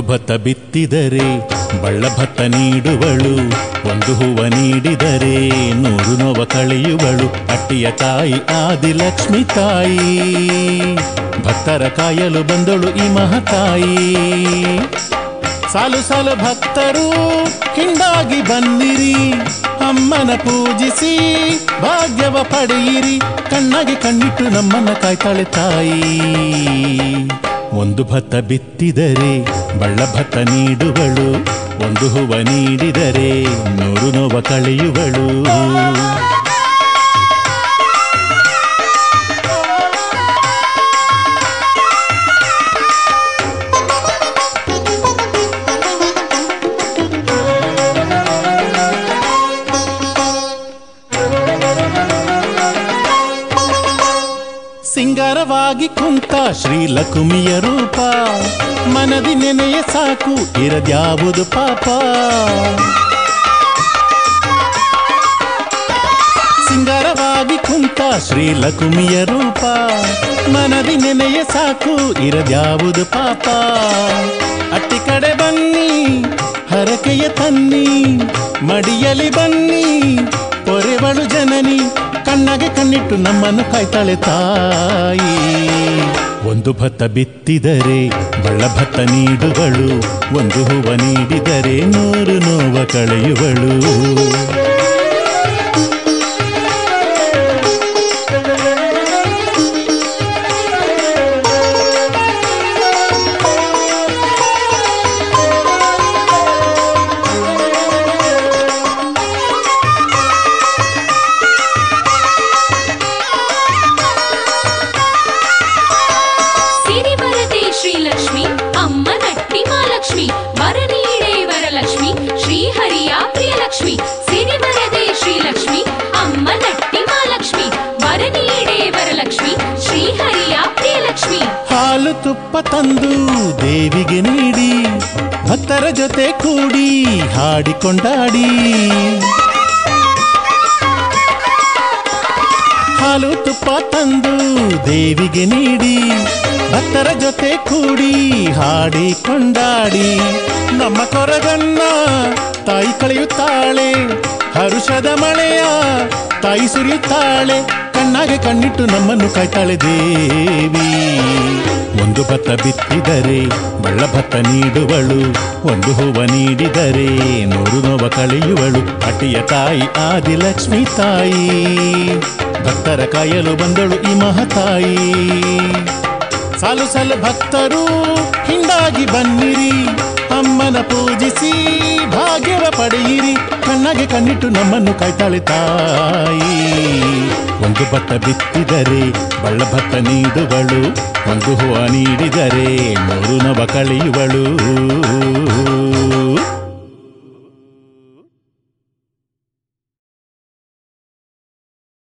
ಒಂದು ಭತ್ತ ಬಿತ್ತಿದರೆ ಬಳ್ಳ ಭತ್ತ ನೀಡುವಳು ಒಂದು ಹೂವ ನೀಡಿದರೆ ನೂರು ನೋವ ಕಳೆಯುವಳು ಅಟ್ಟಿಯ ತಾಯಿ ಆದಿಲಕ್ಷ್ಮಿ ತಾಯಿ ಭಕ್ತರ ಕಾಯಲು ಬಂದಳು ಈ ಮಹತಾಯಿ ಸಾಲು ಸಾಲು ಭಕ್ತರು ಹಿಂಡಾಗಿ ಬಂದಿರಿ ಅಮ್ಮನ ಪೂಜಿಸಿ ಭಾಗ್ಯವ ಪಡೆಯಿರಿ ಕಣ್ಣಾಗಿ ಕಣ್ಣಿಟ್ಟು ನಮ್ಮನ್ನ ಕಾಯ್ತಾಳೆ ತಾಯಿ ಒಂದು ಭತ್ತ ಬಿತ್ತಿದರೆ ಬಳ್ಳ ಭತ್ತ ನೀಡುವಳು ಒಂದು ಹೂವ ನೀಡಿದರೆ ನೂರು ನೋವ ಕಳೆಯುವಳು ಸಿಂಗಾರವಾಗಿ ಕುಂತ ಶ್ರೀಲಕುಮಿಯ ರೂಪ ಮನದಿ ನೆನೆಯ ಸಾಕು ಇರದ್ಯಾವುದು ಪಾಪ ಸಿಂಗಾರವಾಗಿ ಕುಂತ ಶ್ರೀಲಕುಮಿಯ ರೂಪ ಮನದಿ ನೆನೆಯ ಸಾಕು ಇರದ್ಯಾವುದು ಪಾಪ ಅಟ್ಟಿ ಕಡೆ ಬನ್ನಿ ಹರಕೆಯ ತನ್ನಿ ಮಡಿಯಲಿ ಬನ್ನಿ ಪೊರೆವಳು ಜನನಿ ಕಣ್ಣಗೆ ಕಣ್ಣಿಟ್ಟು ನಮ್ಮನ್ನು ಕಾಯ್ತಾಳೆ ತಾಯಿ ಒಂದು ಭತ್ತ ಬಿತ್ತಿದರೆ ಬಳ್ಳ ಭತ್ತ ನೀಡುವಳು ಒಂದು ಹೂವ ನೀಡಿದರೆ ನೂರು ನೋವ ಕಳೆಯುವಳು ಸಿರಿ ಬರದೆ ಶ್ರೀಲಕ್ಷ್ಮಿ ಅಮ್ಮ ನಟ್ಟಿ ಮಹಾಲಕ್ಷ್ಮಿ ವರ ನೀಡೆ ವರಲಕ್ಷ್ಮಿ ಶ್ರೀಹರಿಯ ಪ್ರಿಯಲಕ್ಷ್ಮಿ ಸಿರಿ ಬರದೆ ಶ್ರೀಲಕ್ಷ್ಮಿ ಅಮ್ಮ ನಟ್ಟಿ ಮಹಾಲಕ್ಷ್ಮಿ ವರ ನೀಡೆ ವರಲಕ್ಷ್ಮಿ ಶ್ರೀಹರಿಯ ಪ್ರಿಯಲಕ್ಷ್ಮಿ ಹಾಲು ತುಪ್ಪ ತಂದು ದೇವಿಗೆ ನೀಡಿ ಭಕ್ತರ ಜೊತೆ ಕೂಡಿ ಹಾಡಿಕೊಂಡಾಡಿ ಹಾಲು ತುಪ್ಪ ತಂದು ದೇವಿಗೆ ನೀಡಿ ಭಕ್ತರ ಜೊತೆ ಕೂಡಿ ಹಾಡಿ ಕೊಂಡಾಡಿ ನಮ್ಮ ಕೊರಗನ್ನ ತಾಯಿ ಕಳೆಯುತ್ತಾಳೆ ಹರುಷದ ಮಳೆಯ ತಾಯಿ ಸುರಿಯುತ್ತಾಳೆ ಕಣ್ಣಾಗೆ ಕಣ್ಣಿಟ್ಟು ನಮ್ಮನ್ನು ಕಾಯ್ತಾಳೆ ದೇವಿ ಒಂದು ಭತ್ತ ಬಿತ್ತಿದರೆ ಬಳ್ಳ ಭತ್ತ ನೀಡುವಳು ಒಂದು ಹೂವ ನೀಡಿದರೆ ನೂರು ನೋವ ಕಳೆಯುವಳು ಅಟಿಯ ತಾಯಿ ಆದಿಲಕ್ಷ್ಮಿ ತಾಯಿ ಭಕ್ತರ ಕಾಯಲು ಬಂದಳು ಈ ಮಹತಾಯಿ ಸಾಲು ಸಾಲು ಭಕ್ತರು ಹಿಂಡಾಗಿ ಬನ್ನಿರಿ ಅಮ್ಮನ ಪೂಜಿಸಿ ಭಾಗ್ಯವ ಪಡೆಯಿರಿ ಕಣ್ಣಗೆ ಕಣ್ಣಿಟ್ಟು ನಮ್ಮನ್ನು ಕಾಯ್ತಾಳೆ ತಾಯಿ ಒಂದು ಭತ್ತ ಬಿತ್ತಿದರೆ ಬಳ್ಳ ಭತ್ತ ನೀಡುವಳು ಒಂದು ಹೂವ ನೀಡಿದರೆ ಮೂರು ನವ ಕಳೆಯುವಳು